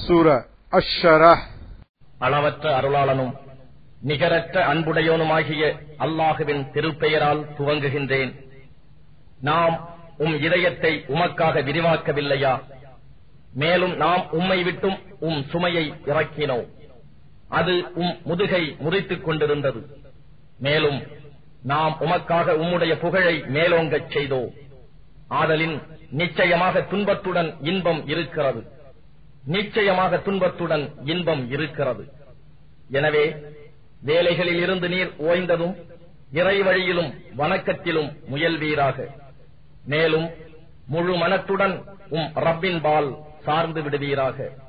சூர அஷ்ஷரஹ் அளவற்ற அருளாளனும் நிகரற்ற அன்புடையோனுமாகிய அல்லாஹுவின் திருப்பெயரால் துவங்குகின்றேன் நாம் உம் இதயத்தை உமக்காக விரிவாக்கவில்லையா மேலும் நாம் உம்மை விட்டும் உம் சுமையை இறக்கினோம் அது உம் முதுகை முறித்துக் கொண்டிருந்தது மேலும் நாம் உமக்காக உம்முடைய புகழை மேலோங்கச் செய்தோம் ஆதலின் நிச்சயமாக துன்பத்துடன் இன்பம் இருக்கிறது நிச்சயமாக துன்பத்துடன் இன்பம் இருக்கிறது எனவே வேலைகளில் இருந்து நீர் ஓய்ந்ததும் இறை வழியிலும் வணக்கத்திலும் முயல்வீராக மேலும் முழு மனத்துடன் உம் ரப்பின் பால் சார்ந்து விடுவீராக